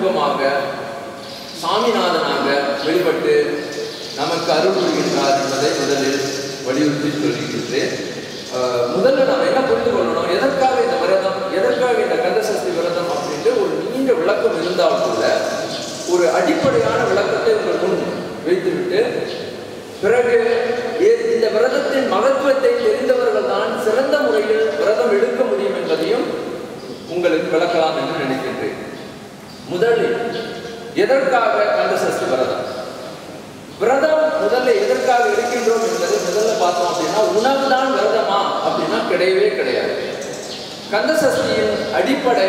முகமாக சாமிநாதனாக வெளிப்பட்டு நமக்கு அருள் புரிகின்றார் என்பதை முதலில் வலியுறுத்தி சொல்கின்றேன் அஹ், முதல்ல நாம் என்ன புரிந்து கொள்ளணும் எதற்காக இந்த விரதம் எதற்காக இந்த கந்தசஷ்டி விரதம் அப்படின்ட்டு ஒரு நீண்ட விளக்கம் இருந்தால் கூட ஒரு அடிப்படையான விளக்கத்தை உங்கள் முன் வைத்துவிட்டு பிறகு ஏ- இந்த விரதத்தின் மகத்துவத்தை தெரிந்தவர்கள் தான் சிறந்த முறையில் விரதம் எடுக்க முடியும் என்பதையும் உங்களுக்கு விளக்கலாம் என்று நினைக்கின்றேன் முதலில் எதற்காக கந்தசஷ்டி விரதம் விரதம் முதல்ல எதற்காக இருக்கின்றோம் என்பதை முதல்ல பார்த்தோம் அப்படின்னா உணவு தான் விரதமா அப்படின்னா கிடையவே கிடையாது கந்தசஷ்டியின் அடிப்படை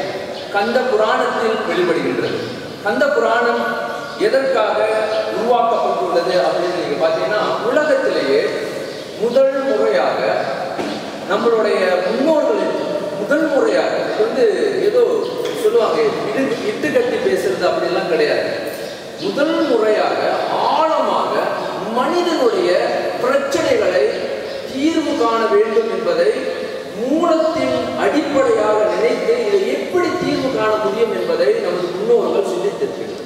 கந்த புராணத்தில் வெளிப்படுகின்றது கந்த புராணம் எதற்காக உருவாக்கப்பட்டுள்ளது அப்படின்னு நீங்க பார்த்தீங்கன்னா உலகத்திலேயே முதல் முறையாக நம்மளுடைய முன்னோர்களின் முதல் முறையாக இது வந்து ஏதோ சொல்லுவாங்க இடு இட்டு கட்டி பேசுறது அப்படிலாம் கிடையாது முதல் முறையாக ஆழமாக மனிதனுடைய பிரச்சனைகளை தீர்வு காண வேண்டும் என்பதை மூலத்தின் அடிப்படையாக நினைத்து இதை எப்படி தீர்வு காண முடியும் என்பதை நமது முன்னோர்கள் சிந்தித்திருக்கின்றனர்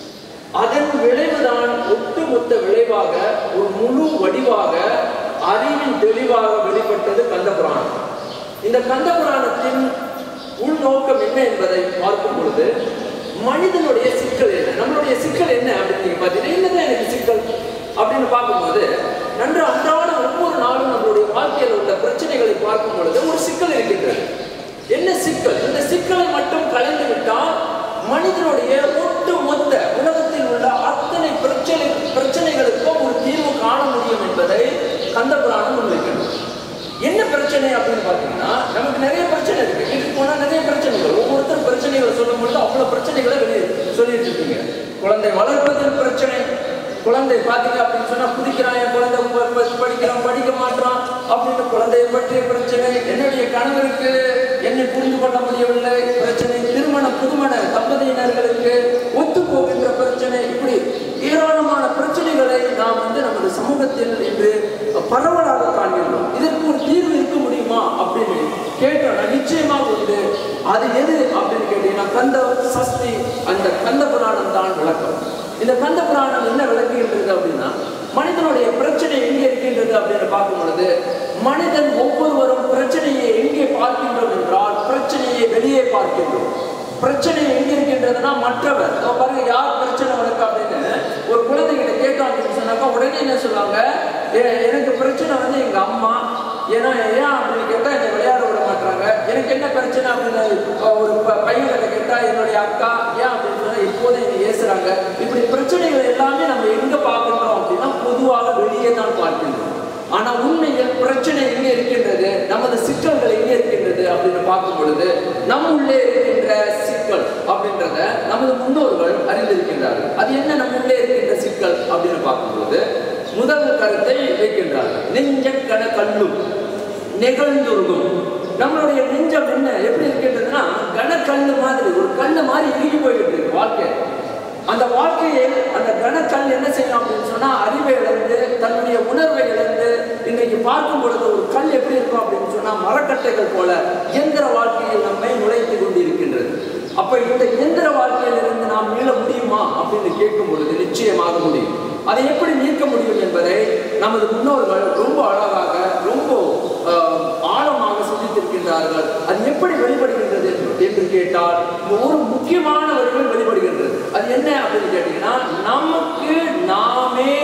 அதன் விளைவுதான் ஒட்டுமொத்த விளைவாக ஒரு முழு வடிவாக அறிவின் தெளிவாக வெளிப்பட்டது கந்த புராணம் இந்த கந்த புராணத்தின் உள்நோக்கம் என்ன என்பதை பார்க்கும் பொழுது மனிதனுடைய சிக்கல் என்ன நம்மளுடைய சிக்கல் என்ன அப்படின்னு நீங்க பார்த்தீங்கன்னா என்னதான் எனக்கு சிக்கல் அப்படின்னு பார்க்கும்போது நன்று அன்றாட ஒவ்வொரு நாளும் நம்மளுடைய வாழ்க்கையில் உள்ள பிரச்சனைகளை பார்க்கும் பொழுது ஒரு சிக்கல் இருக்கின்றது என்ன சிக்கல் இந்த சிக்கலை மட்டும் கலைந்து விட்டால் மனிதனுடைய ஒட்டு மொத்த உலகத்தில் உள்ள அத்தனை பிரச்சனை பிரச்சனைகளுக்கும் ஒரு தீர்வு காண முடியும் என்பதை கந்த புராணம் முன்வைக்கிறது என்ன பிரச்சனை அப்படின்னு பார்த்தீங்கன்னா நமக்கு நிறைய பிரச்சனை இருக்கு வீட்டுக்கு போனா நிறைய பிரச்சனைகள் ஒவ்வொருத்தரும் பிரச்சனைகளை சொல்லும் பொழுது அவ்வளவு பிரச்சனைகளை வெளியே சொல்லிட்டு இருக்கீங்க குழந்தை வளர்ப்பதில் பிரச்சனை குழந்தை பார்த்தீங்க அப்படின்னு சொன்னா குதிக்கிறான் என் குழந்தை ப- ப- படிக்கிறான் படிக்க மாட்டான் அப்படின்னு குழந்தையை பற்றிய பிரச்சனை என்னுடைய கணவருக்கு என்னை புரிந்து கொள்ள முடியவில்லை பிரச்சனை திருமண புதுமண தம்பதியினர்களுக்கு ஒத்து போகின்ற பிரச்சனை இப்படி ஏராளமான பிரச்சனைகளை நாம் வந்து நமது சமூகத்தில் இன்று பரவலாக காண்கின்றோம் இதற்கு ஒரு தீர்வு இருக்க முடியுமா அப்படின்னு கேட்டோம்னா நிச்சயமாக உண்டு அது எது அப்படின்னு கேட்டீங்கன்னா கந்த சஷ்டி அந்த கந்த புராணம் தான் விளக்கம் இந்த கந்த புராணம் என்ன விளக்குகின்றது அப்படின்னா மனிதனுடைய பிரச்சனை எங்கே இருக்கின்றது அப்படின்னு பார்க்கும் பொழுது மனிதன் ஒவ்வொருவரும் பிரச்சனையை எங்கே பார்க்கின்றோம் என்றால் பிரச்சனையை வெளியே பார்க்கின்றோம் பிரச்சனை எங்க இருக்கின்றதுன்னா மற்றவர் இதோ பாருங்க யார் பிரச்சனை உனக்கு அப்படின்னு ஒரு குழந்தைகிட்ட கேட்டோம் அப்படின்னு சொன்னாக்கா உடனே என்ன சொல்லுவாங்க "எ- எனக்கு பிரச்சனை வந்து எங்க அம்மா ஏன்னா ஏன் அப்படின்னு கேட்டா என்னை விளையாட விட மாட்டாங்க எனக்கு என்ன பிரச்சனை அப்படின்னு அஹ், ஒரு ப- பையன்கிட்ட கேட்டா என்னுடைய அக்கா ஏன் அப்படின்னு சொன்னா இப்போது என்னை ஏசுறாங்க இப்படி பிரச்சனைகள் எல்லாமே நம்ம எங்க பார்க்கின்றோம் அப்படின்னா பொதுவாக வெளியே தான் பார்க்கின்றோம் ஆனா உண்மையில் பிரச்சனை எங்கே இருக்கின்றது நமது சிக்கல்கள் எங்கே இருக்கின்றது அப்படின்னு பார்க்கும் பொழுது நம் உள்ளே இருக்கின்ற சிக்கல் அப்படின்றத நமது முன்னோர்கள் அறிந்திருக்கின்றார்கள் அது என்ன நம்ம உள்ளே இருக்கின்ற சிக்கல் அப்படின்னு பார்க்கும் பொழுது முதல் கருத்தை வைக்கின்றார்கள் நெஞ்ச கன கல்லும் நிகழ்ந்துருகும் நம்மளுடைய நெஞ்சம் என்ன எப்படி இருக்கின்றதுன்னா கனக்கல்லு மாதிரி ஒரு கல்லு மாதிரி இறுகி போயிட்டு இருக்கு வாழ்க்கை அந்த வாழ்க்கையில் அந்த கனக்கல் என்ன செய்யும் அப்படின்னு சொன்னா அறிவை இழந்து தன்னுடைய உணர்வை இழந்து இன்னைக்கு பார்க்கும் பொழுது ஒரு கல் எப்படி இருக்கும் அப்படின்னு சொன்னா மரக்கட்டைகள் போல இயந்திர வாழ்க்கையில் நம்மை நுழைத்து கொண்டிருக்கின்றது அப்ப இந்த இயந்திர வாழ்க்கையிலிருந்து நாம் மீள முடியுமா அப்படின்னு கேட்கும் பொழுது நிச்சயமாக முடியும் அதை எப்படி நீக்க முடியும் என்பதை நமது முன்னோர்கள் ரொம்ப அழகாக ரொம்ப ஆஹ், ஆழமாக சிந்தித்திருக்கின்றார்கள் அது எப்படி வெளிப்படுகின்றது என்று கேட்டால் ஒரு முக்கியமானவர்கள் வெளிப்படுகின்றது அது என்ன அப்படின்னு கேட்டீங்கன்னா நமக்கு நாமே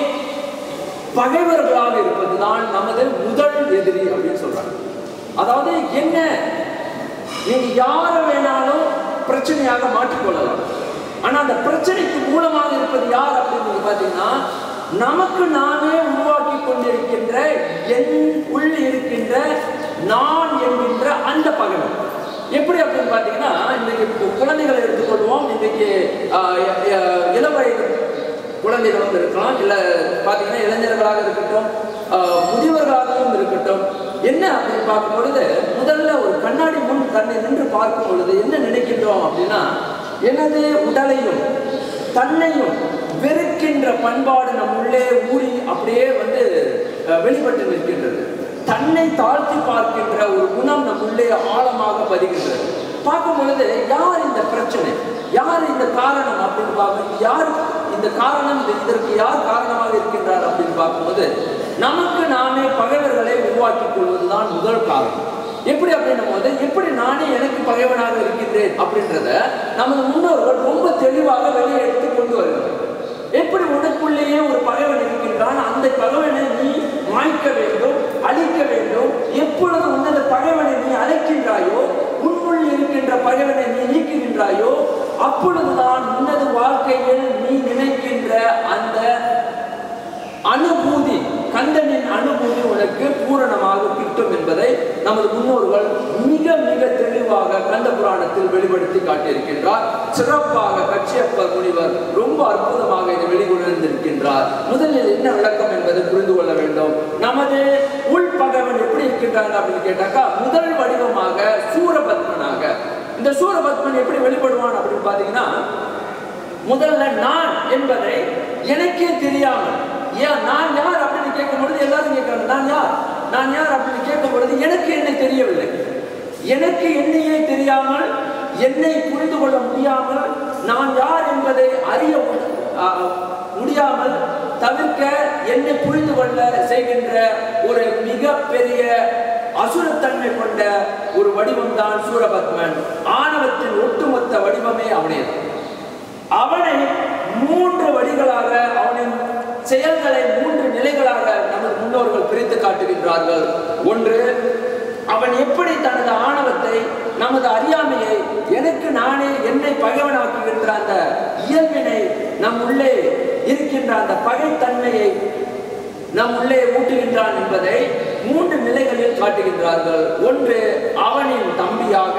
பகைவர்களாக இருப்பதுதான் நமது முதல் எதிரி அப்படின்னு சொல்றாங்க அதாவது என்ன நீங்க யாரை வேணாலும் பிரச்சனையாக மாற்றிக்கொள்ளலாம் ஆனா அந்த பிரச்சனைக்கு மூலமாக இருப்பது யார் அப்படின்னு நீங்க பாத்தீங்கன்னா நமக்கு நாமே உருவாக்கி கொண்டிருக்கின்ற என் உள்ள இருக்கின்ற நான் என்கின்ற அந்த பகைவன் எப்படி அப்படின்னு பாத்தீங்கன்னா இன்னைக்கு கு- குழந்தைகளை எடுத்துக்கொள்வோம் இன்னைக்கு ஆஹ், எ- எ- இளவயது குழந்தைகளும் இருக்கலாம் இல்ல பாத்தீங்கன்னா இளைஞர்களாக இருக்கட்டும் ஆஹ், முதியவர்களாகவும் இருக்கட்டும் என்ன அப்படின்னு பார்க்கும் பொழுது முதல்ல ஒரு கண்ணாடி முன் தன்னை நின்று பார்க்கும் பொழுது என்ன நினைக்கின்றோம் அப்படின்னா எனது உடலையும் தன்னையும் வெறுக்கின்ற பண்பாடு நம் உள்ளே ஊறி அப்படியே வந்து அஹ், வெளிப்பட்டு நிற்கின்றது தன்னை தாழ்த்தி பார்க்கின்ற ஒரு குணம் நம் உள்ளே ஆழமாக பதிகின்றது பார்க்கும் பொழுது யார் இந்த பிரச்சனை யார் இந்த காரணம் அப்படின்னு பார்க்க யார் இந்த காரணம் இது- இதற்கு யார் காரணமாக இருக்கின்றார் அப்படின்னு பார்க்கும்போது நமக்கு நாமே பகைவர்களை உருவாக்கிக் கொள்வதுதான் முதல் காரணம் எப்படி அப்படின்னும் போது எப்படி நானே எனக்கு பகைவனாக இருக்கின்றேன் அப்படின்றத நமது முன்னோர்கள் ரொம்ப தெளிவாக வெளியே எடுத்து கொண்டு வருகிறார் எப்படி உனக்குள்ளேயே ஒரு பகைவன் இருக்கின்றான் அந்த பகைவனை நீ மாய்க்க வேண்டும் அழிக்க வேண்டும் எப்பொழுது உன்னது பகைவனை நீ அழைக்கின்றாயோ உன்னுள் இருக்கின்ற பகைவனை நீ நீக்குகின்றாயோ அப்பொழுதுதான் உன்னது வாழ்க்கையில் நீ நினைக்கின்ற அந்த அனுபூதி கந்தனின் அனுபூதி உனக்கு பூரணமாக கிட்டும் என்பதை நமது முன்னோர்கள் மிக மிக தெளிவாக கந்த புராணத்தில் வெளிப்படுத்தி காட்டியிருக்கின்றார் சிறப்பாக கச்சியப்பர் முனிவர் ரொம்ப அற்புதமாக இதை வெளிக்கொண்டிருக்கின்றார் முதலில் என்ன விளக்கம் என்பதை புரிந்து கொள்ள வேண்டும் நமது உள்பகவன் எப்படி இருக்கின்றாங்க அப்படின்னு கேட்டாக்கா முதல் வடிவமாக சூரபத்மனாக இந்த சூரபத்மன் எப்படி வெளிப்படுவான் அப்படின்னு பாத்தீங்கன்னா முதல்ல நான் என்பதை எனக்கே தெரியாமல் ஏன் நான் யார் அப்படின்னு கேட்கும் பொழுது எல்லாரும் கேட்கிறாங்க நான் யார் நான் யார் அப்படின்னு கேட்கும் பொழுது எனக்கு என்ன தெரியவில்லை எனக்கு என்னையே தெரியாமல் என்னை புரிந்து கொள்ள முடியாமல் நான் யார் என்பதை அறிய மு- ஆ, முடியாமல் தவிர்க்க என்னை புரிந்து கொள்ள செய்கின்ற ஒரு மிகப்பெரிய அசுரத்தன்மை கொண்ட ஒரு வடிவம் தான் சூரபத்மன் ஆணவத்தின் ஒட்டுமொத்த வடிவமே அவனே அவனை மூன்று வழிகளாக அவனின் செயல்களை மூன்று நிலைகளாக நமது முன்னோர்கள் பிரித்து காட்டுகின்றார்கள் ஒன்று அவன் எப்படி தனது ஆணவத்தை நமது அறியாமையை எனக்கு நானே என்னை பகைவனாக்குகின்ற அந்த இயல்பினை நம் உள்ளே இருக்கின்ற அந்த பகைத்தன்மையை நம் உள்ளே ஊட்டுகின்றான் என்பதை மூன்று நிலைகளில் காட்டுகின்றார்கள் ஒன்று அவனின் தம்பியாக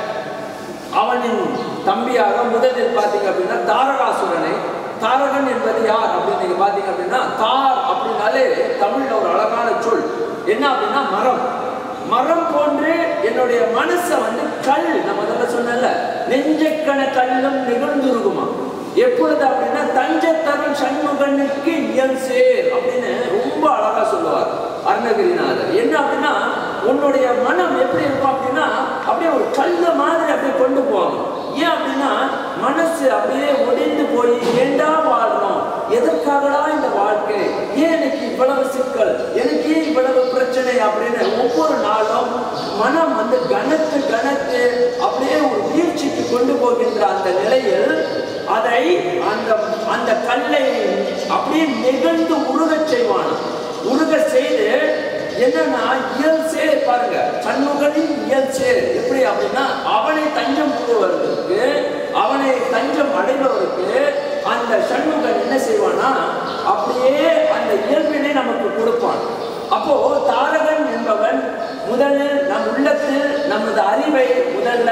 அவனின் தம்பியாக முதலில் பார்த்தீங்க அப்படின்னா தாரகாசுரனை தாரகன் என்பது யார் அப்படின்னு நீங்க பார்த்தீங்க அப்படின்னா தார் அப்படின்னாலே தமிழ்ல ஒரு அழகான சொல் என்ன அப்படின்னா மரம் மரம் போன்று என்னுடைய மனசை வந்து கல் நான் முதல்ல சொன்னேன்ல நெஞ்சக்கண கல்லும் நிகழ்ந்துருகுமா எப்பொழுது அப்படின்னா தஞ்சத்தரும் சண்முகனுக்கு இயல் சேர் அப்படின்னு ரொம்ப அழகா சொல்லுவார் அருணகிரிநாதர் என்ன அப்படின்னா உன்னுடைய மனம் எப்படி இருக்கும் அப்படின்னா அப்படியே ஒரு கல்லு மாதிரி அப்படியே கொண்டு போவாங்க ஏன் அப்படின்னா மனசு அப்படியே ஒடிந்து போய் ஏண்டா வாழ்றோம் எதற்காகடா இந்த வாழ்க்கை ஏன் எனக்கு இவ்வளவு சிக்கல் எனக்கு ஏன் இவ்வளவு பிரச்சனை அப்படின்னு ஒவ்வொரு நாளும் மனம் வந்து கனத்து கனத்து அப்படியே ஒரு வீழ்ச்சிக்கு கொண்டு போகின்ற அந்த நிலையில் அதை அந்த அந்த கல்லை அப்படியே நெகிழ்ந்து உருகச் செய்வான் உருக செய்து என்னன்னா இயல் சேர் பாருங்க சண்முகனின் இயல் சேர் எப்படி அப்படின்னா அவனை தஞ்சம் புகுவதற்கு அவனை தஞ்சம் அடைபவருக்கு அந்த சண்முகன் என்ன செய்வானா அப்படியே அந்த இயல்பினை நமக்கு கொடுப்பான் அப்போ தாரகன் என்பவன் முதலில் நம் உள்ளத்தில் நமது அறிவை முதல்ல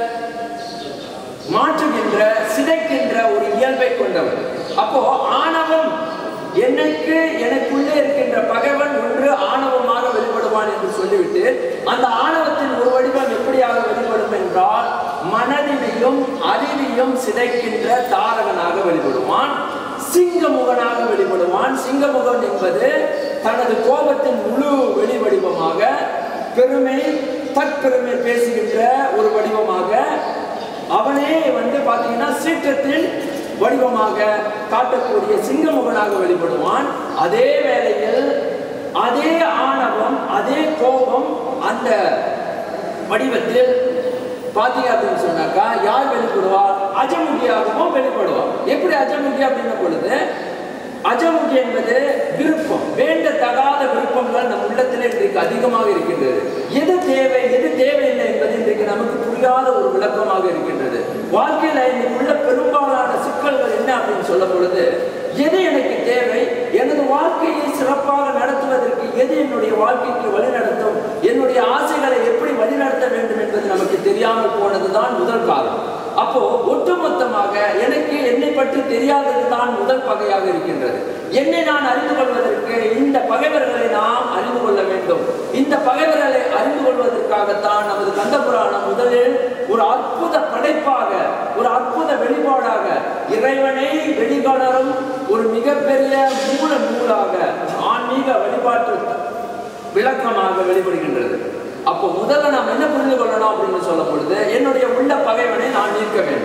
மாற்றுகின்ற சிதைக்கின்ற ஒரு இயல்பை கொண்டவன் அப்போ ஆணவம் எனக்கு எனக்குள்ளே இருக்கின்ற பகைவன் ஒன்று ஆணவமாக வெளிப்படுவான் என்று சொல்லிவிட்டு அந்த ஆணவத்தின் ஒரு வடிவம் எப்படியாக வெளிப்படும் என்றால் மனதினையும் அறிவையும் சிதைக்கின்ற தாரகனாக வெளிப்படுவான் சிங்கமுகனாக வெளிப்படுவான் சிங்கமுகன் என்பது தனது கோபத்தின் முழு வெளி வடிவமாக பெருமை தற்பெருமை பேசுகின்ற ஒரு வடிவமாக அவனே வந்து பார்த்தீங்கன்னா சீற்றத்தின் வடிவமாக காட்டக்கூடிய சிங்கமுகனாக வெளிப்படுவான் அதே வேளையில் அதே ஆணவம் அதே கோபம் அந்த வடிவத்தில் பார்த்தீங்க அப்படின்னு சொன்னாக்கா யார் வெளிப்படுவா அஜமுகியாகவும் வெளிப்படுவார் எப்படி அஜமுகி அப்படின்ன பொழுது அஜமுகி என்பது விருப்பம் வேண்டத்தகாத விருப்பங்கள் நம் உள்ளத்திலே இன்றைக்கு அதிகமாக இருக்கின்றது எது தேவை எது தேவையில்லை என்பது இன்றைக்கு நமக்கு புரியாத ஒரு விளக்கமாக இருக்கின்றது வாழ்க்கையில இன்னைக்கு உள்ள பெரும்பாலான சிக்கல்கள் என்ன அப்படின்னு சொல்லும் பொழுது எது எனக்கு தேவை எனது வாழ்க்கையை சிறப்பாக நடத்துவதற்கு எது என்னுடைய வாழ்க்கைக்கு வழிநடத்தும் என்னுடைய ஆசைகளை எப்படி வழிநடத்த வேண்டும் என்பது நமக்கு தெரியாமல் போனதுதான் முதல் காரணம் அப்போ ஒட்டுமொத்தமாக எனக்கு என்னை பற்றி தெரியாதது தான் முதல் பகையாக இருக்கின்றது என்னை நான் அறிந்து கொள்வதற்கு இந்த பகைவர்களை நாம் அறிந்து கொள்ள வேண்டும் இந்த பகைவர்களை அறிந்து கொள்வதற்காகத்தான் நமது கந்தபுராணம் முதலில் ஒரு அற்புத படைப்பாக ஒரு அற்புத வெளிப்பாடாக இறைவனை வெளிக்கொணரும் ஒரு மிகப்பெரிய மூல நூலாக ஆன்மீக வழிபாட்டு விளக்கமாக வெளிப்படுகின்றது அப்போ முதல்ல நாம் என்ன புரிந்து கொள்ளணும் அப்படின்னு சொல்லும் பொழுது என்னுடைய உள்ள பகைவனை நான் நீக்க வேண்டும்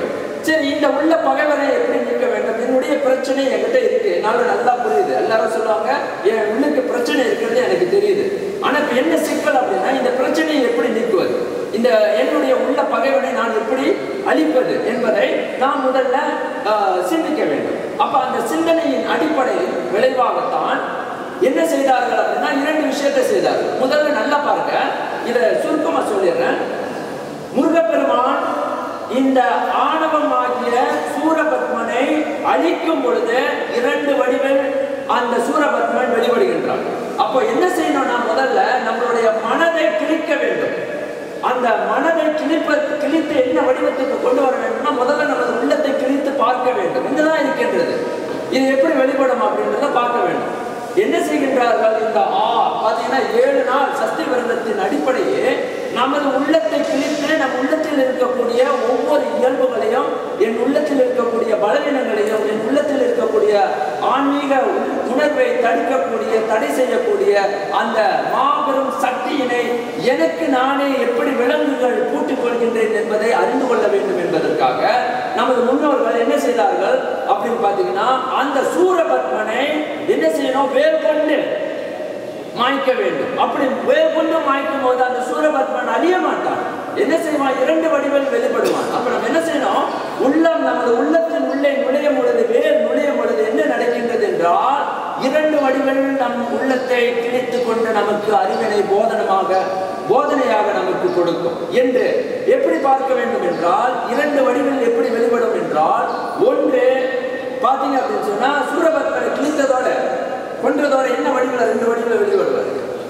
சரி இந்த உள்ள பகைவரை எப்படி நீக்க வேண்டும் என்னுடைய பிரச்சனை என்கிட்ட இருக்கு என்னால நல்லா புரியுது எல்லாரும் சொல்லுவாங்க என் உள்ளுக்கு பிரச்சனை இருக்கிறது எனக்கு தெரியுது ஆனா இப்ப என்ன சிக்கல் அப்படின்னா இந்த பிரச்சனையை எப்படி நீக்குவது இந்த என்னுடைய உள்ள பகைவனை நான் எப்படி அழிப்பது என்பதை நாம் முதல்ல ஆஹ், சிந்திக்க வேண்டும் அப்ப அந்த சிந்தனையின் அடிப்படையில் விளைவாகத்தான் என்ன செய்தார்கள் அப்படின்னா இரண்டு விஷயத்தை செய்தார்கள் முதல்ல நல்லா பாருங்க இதை சுருக்கமா சொல்லிடுறேன் முருகப்பெருமான் இந்த ஆணவமாகிய சூரபத்மனை அழிக்கும் பொழுது இரண்டு வடிவில் அந்த சூரபத்மன் வெளிப்படுகின்றான் அப்போ என்ன செய்யணும்னா முதல்ல நம்மளுடைய மனதை கிழிக்க வேண்டும் அந்த மனதை கிழிப்ப கிழித்து என்ன வடிவத்துக்கு கொண்டு வர வேண்டும்னா முதல்ல நமது உள்ளத்தை கிழித்து பார்க்க வேண்டும் இங்கதான் இருக்கின்றது இது எப்படி வெளிப்படும் அப்படின்றத பார்க்க வேண்டும் என்ன செய்கின்றார்கள் இந்த ஆ பார்த்தீங்கன்னா ஏழு நாள் சஷ்டி விரதத்தின் அடிப்படையே நமது உள்ளத்தை கிழித்து நம் உள்ளத்தில் இருக்கக்கூடிய ஒவ்வொரு இயல்புகளையும் என் உள்ளத்தில் இருக்கக்கூடிய பலவீனங்களையும் என் உள்ளத்தில் இருக்கக்கூடிய ஆன்மீக உள்- உணர்வை தடுக்கக்கூடிய தடை செய்யக்கூடிய அந்த மாபெரும் சக்தியினை எனக்கு நானே எப்படி விலங்குகள் பூட்டிக் கொள்கின்றேன் என்பதை அறிந்து கொள்ள வேண்டும் என்பதற்காக நமது முன்னோர்கள் என்ன செய்தார்கள் அப்படின்னு பார்த்தீங்கன்னா அந்த சூரபத்மனை என்ன செய்யணும் வேர் கொண்டு மாய்க்க வேண்டும் அப்படி வேர் கொண்டு மாய்க்கும் போது அந்த சூரபத்மன் அழிய மாட்டான் என்ன செய்வான் இரண்டு வடிவில் வெளிப்படுவான் அப்ப நம்ம என்ன செய்யணும் உள்ளம் நமது உள்ளத்தின் உள்ளே நுழையும் பொழுது வேர் நுழையும் பொழுது என்ன நடக்கின்றது என்றால் இரண்டு வடிவில் நம் உள்ளத்தை கிழித்து கொண்டு நமக்கு அறிவினை போதனமாக போதனையாக நமக்கு கொடுக்கும் என்று எப்படி பார்க்க வேண்டும் என்றால் இரண்டு வடிவில் எப்படி வெளிப்படும் என்றால் ஒன்று பாத்தீங்க அப்படின்னு சொன்னா சூரபத்மனை கிழித்ததோட கொன்றதோட என்ன வடிவில் ரெண்டு வடிவில் வெளிப்படுவார்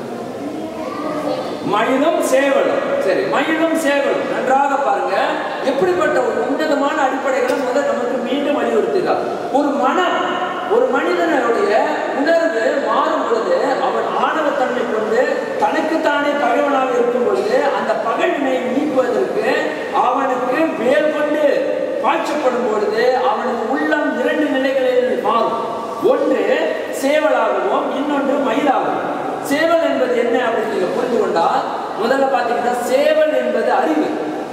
மயிலும் சேவலும் சரி மயிலும் சேவலும் நன்றாக பாருங்க எப்படிப்பட்ட ஒரு உன்னதமான அடிப்படைகளை முதல் நமக்கு மீண்டும் வலியுறுத்துகிறார் ஒரு மனம் ஒரு மனிதனுடைய உணர்வு மாறும் பொழுது அவன் ஆணவத்தன்மை கொண்டு தனக்குத்தானே பகைவனாக இருக்கும் பொழுது அந்த பகைவினை நீக்குவதற்கு அவனுக்கு வேல் கொண்டு பாய்ச்சப்படும் பொழுது அவனுக்கு உள்ளம் இரண்டு நிலைகளில் மாறும் ஒன்று சேவலாகவும் இன்னொன்று மயிலாகவும் சேவல் என்பது என்ன அப்படின்னு நீங்க புரிந்து கொண்டால் முதல்ல பார்த்தீங்கன்னா சேவல் என்பது அறிவு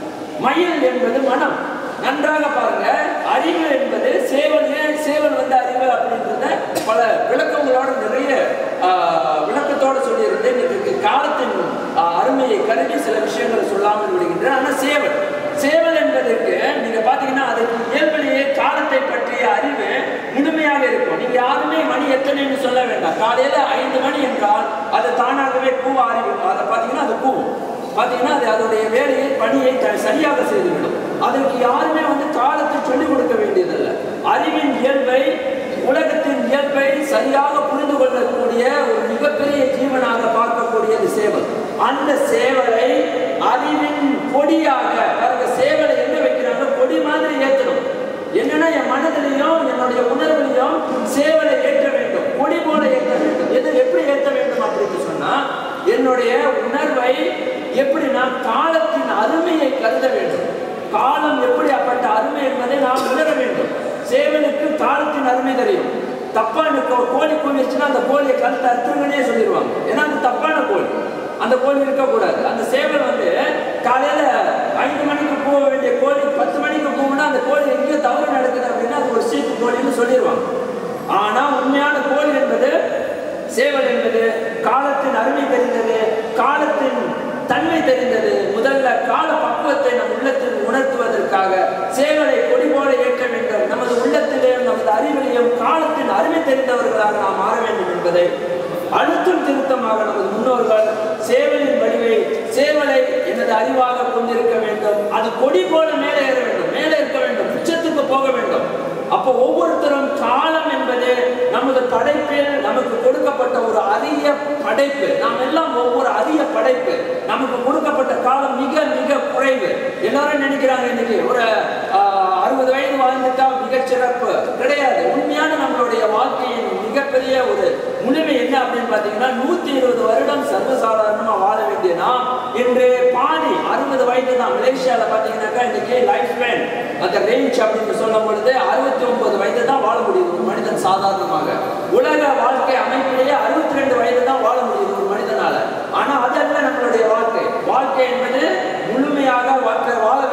மயில் என்பது மனம் நன்றாக பாருங்க அறிவு என்பது சேவல் ஏன் சேவல் வந்து அறிவு அப்படின்றத பல விளக்கங்களோட நிறைய ஆஹ், விளக்கத்தோட சொல்லியிருந்தேன் இதுக்கு காலத்தின் ஆஹ், அருமையை கருதி சில விஷயங்களை சொல்லாமல் விடுகின்றேன் ஆனா சேவல் சேவல் என்பதற்கு நீங்க பாத்தீங்கன்னா அதுக்கு இயல்பிலேயே காலத்தை பற்றிய அறிவு முழுமையாக இருக்கும் நீங்க யாருமே மணி எத்தனைன்னு சொல்ல வேண்டாம் காலையில ஐந்து மணி என்றால் அது தானாகவே கூவ ஆரம்பிக்கும் அதை பாத்தீங்கன்னா அது கூவும் பாத்தீங்கன்னா அது அதோடைய வேலையை பணியை த- சரியாக செய்துவிடும் அதற்கு யாருமே வந்து காலத்தை சொல்லிக் கொடுக்க வேண்டியதில்லை அறிவின் இயல்பை உலகத்தின் இயல்பை சரியாக புரிந்து கொள்ளக்கூடிய ஒரு மிகப்பெரிய ஜீவனாக பார்க்கக்கூடியது சேவல் அந்த சேவலை அறிவின் கொடியாக பாருங்க சேவலை என்ன வைக்கிறாங்க கொடி மாதிரி ஏற்றணும் என்னன்னா என் மனதிலையும் என்னுடைய உணர்விலையும் சேவலை ஏற்ற வேண்டும் கொடி போல ஏற்ற வேண்டும் எது எப்படி ஏற்ற வேண்டும் அப்படின்னு சொன்னா என்னுடைய உணர்வை எப்படி நான் காலத்தின் அருமையை கருத வேண்டும் காலம் எப்படி அப்பட்ட அருமை என்பதை நாம் உணர வேண்டும் சேவலுக்கு காலத்தின் அருமை தெரியும் தப்பான கோ- கோழி கூவிச்சுன்னா அந்த கோழியை கழுத்தை அறுத்துருங்கன்னே சொல்லிடுவாங்க ஏன்னா அது தப்பான கோழி அந்த கோழி இருக்கக்கூடாது அந்த சேவல் வந்து காலையில ஐந்து மணிக்கு போக வேண்டிய கோழி பத்து மணிக்கு போகணும்னா அந்த கோழி எங்கேயோ தவறு நடக்குது அப்படின்னா அது ஒரு சீப்பு கோழின்னு சொல்லிடுவாங்க ஆனா உண்மையான கோழி என்பது சேவல் என்பது காலத்தின் அருமை தெரிந்தது காலத்தின் தன்மை தெரிந்தது முதல்ல கால பக்குவத்தை நம் உள்ளத்தில் உணர்த்துவதற்காக சேவலை கொடி போல ஏற்ற வேண்டும் நமது உள்ளத்திலேயும் நமது அறிவிலையும் காலத்தின் அருமை தெரிந்தவர்களாக நாம் மாற வேண்டும் என்பதை அழுத்தம் திருத்தமாக நமது முன்னோர்கள் சேவலின் வடிவை சேவலை எனது அறிவாக கொண்டிருக்க வேண்டும் அது கொடி போல மேலே ஏற வேண்டும் மேலே இருக்க வேண்டும் உச்சத்துக்கு போக வேண்டும் அப்போ ஒவ்வொருத்தரும் காலம் என்பது நமது படைப்பில் நமக்கு கொடுக்கப்பட்ட ஒரு அரிய படைப்பு நாம் எல்லாம் ஒவ்வொரு அரிய படைப்பு நமக்கு கொடுக்கப்பட்ட காலம் மிக மிக குறைவு எல்லாரும் நினைக்கிறாங்க இன்னைக்கு ஒரு ஆஹ், அறுபது வயது வாழ்ந்துட்டா மிகச்சிறப்பு கிடையாது உண்மையான நம்மளுடைய வாழ்க்கையின் மிகப்பெரிய ஒரு முழுமை என்ன அப்படின்னு பார்த்தீங்கன்னா நூத்தி இருபது வருடம் சர்வசாதாரணமா வாழ வேண்டிய நாம் இன்று பாதி அறுபது வயது தான் மலேசியால பார்த்தீங்கன்னாக்கா இன்னைக்கு லைஃப் ஸ்பேன் அந்த ரேஞ்ச் அப்படின்னு சொல்லும் பொழுது அறுபத்தி ஒன்பது வயது தான் வாழ முடியுது ஒரு மனிதன் சாதாரணமாக உலக வாழ்க்கை அமைப்பிலேயே அறுபத்தி ரெண்டு வயது தான் வாழ முடியுது ஒரு மனிதனால ஆனா அதல்ல நம்மளுடைய வாழ்க்கை வாழ்க்கை என்பது முழுமையாக வாழ்க்கை வாழ வேண்டும் என்றால்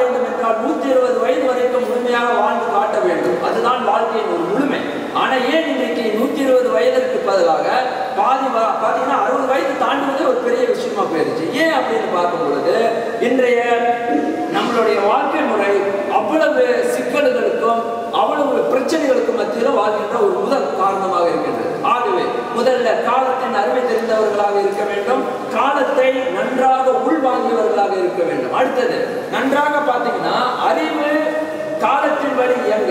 என்றால் நூத்தி இருபது வயது வரைக்கும் முழுமையாக வாழ்ந்து காட்ட வேண்டும் அதுதான் வாழ்க்கையின் ஒரு முழுமை ஆனா ஏன் இன்னைக்கு நூத்தி இருபது வயதிற்கு பதிலாக பாதி வ- பாத்தீங்கன்னா அறுபது வயது தாண்டுவதே ஒரு பெரிய விஷயமா போயிருச்சு ஏன் அப்படின்னு பார்க்கும் பொழுது இன்றைய நம்மளுடைய வாழ்க்கை முறை அவ்வளவு சிக்கல்களுக்கும் அவ்வளவு பிரச்சனைகளுக்கும் மத்தியில் வாழ்கின்ற ஒரு முதல் காரணமாக இருக்கின்றது ஆகவே முதல்ல காலத்தின் அருமை தெரிந்தவர்களாக இருக்க வேண்டும் காலத்தை நன்றாக உள்வாங்கியவர்களாக இருக்க வேண்டும் அடுத்தது நன்றாக பார்த்தீங்கன்னா அறிவு காலத்தின் வழி இயங்க